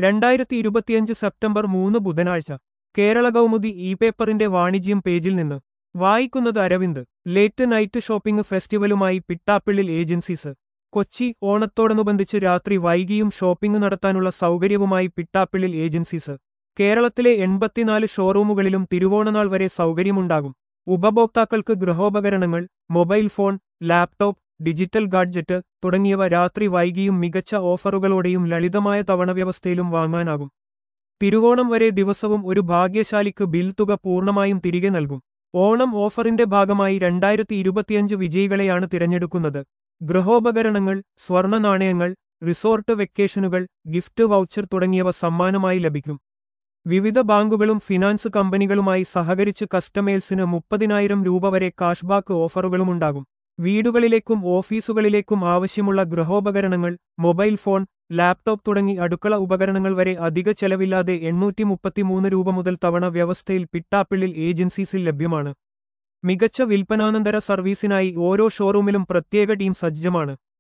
രണ്ടായിരത്തി ഇരുപത്തിയഞ്ച് സെപ്റ്റംബർ മൂന്ന് ബുധനാഴ്ച കേരള കൗമുദി ഇ പേപ്പറിന്റെ വാണിജ്യം പേജിൽ നിന്ന് വായിക്കുന്നത് അരവിന്ദ് ലേറ്റ് നൈറ്റ് ഷോപ്പിംഗ് ഫെസ്റ്റിവലുമായി പിട്ടാപ്പിള്ളിൽ ഏജൻസീസ് കൊച്ചി ഓണത്തോടനുബന്ധിച്ച് രാത്രി വൈകിയും ഷോപ്പിംഗ് നടത്താനുള്ള സൗകര്യവുമായി പിട്ടാപ്പിള്ളിൽ ഏജൻസീസ് കേരളത്തിലെ എൺപത്തിനാല് ഷോറൂമുകളിലും തിരുവോണനാൾ വരെ സൗകര്യമുണ്ടാകും ഉപഭോക്താക്കൾക്ക് ഗൃഹോപകരണങ്ങൾ mobile phone laptop digital gadget തുടങ്ങിയവ രാത്രി വൈകിയും മികച്ച ഓഫറുകളോടെയും ലളിതമായ തവണ വ്യവസ്ഥയിലും വാങ്ങാനാകും തിരുവോണം വരെ ദിവസവും ഒരു ഭാഗ്യശാലിക്ക് ബിൽ തുക പൂർണ്ണമായും തിരികെ നൽകും ഓണം ഓഫറിന്റെ ഭാഗമായി രണ്ടായിരത്തി ഇരുപത്തിയഞ്ച് വിജയികളെയാണ് തിരഞ്ഞെടുക്കുന്നത് ഗൃഹോപകരണങ്ങൾ സ്വർണ്ണ നാണയങ്ങൾ റിസോർട്ട് വെക്കേഷനുകൾ ഗിഫ്റ്റ് വൗച്ചർ തുടങ്ങിയവ സമ്മാനമായി ലഭിക്കും വിവിധ ബാങ്കുകളും ഫിനാൻസ് കമ്പനികളുമായി സഹകരിച്ച് കസ്റ്റമേഴ്സിന് മുപ്പതിനായിരം രൂപ വരെ കാഷ്ബാക്ക് ഓഫറുകളുമുണ്ടാകും വീടുകളിലേക്കും ഓഫീസുകളിലേക്കും ആവശ്യമുള്ള ഗൃഹോപകരണങ്ങൾ മൊബൈൽ ഫോൺ ലാപ്ടോപ്പ് തുടങ്ങി അടുക്കള ഉപകരണങ്ങൾ വരെ അധിക ചെലവില്ലാതെ എണ്ണൂറ്റി മുപ്പത്തിമൂന്ന് രൂപ മുതൽ തവണ വ്യവസ്ഥയിൽ പിട്ടാപ്പിള്ളിൽ ഏജൻസീസിൽ ലഭ്യമാണ് മികച്ച വിൽപ്പനാനന്തര സർവീസിനായി ഓരോ ഷോറൂമിലും പ്രത്യേക ടീം സജ്ജമാണ്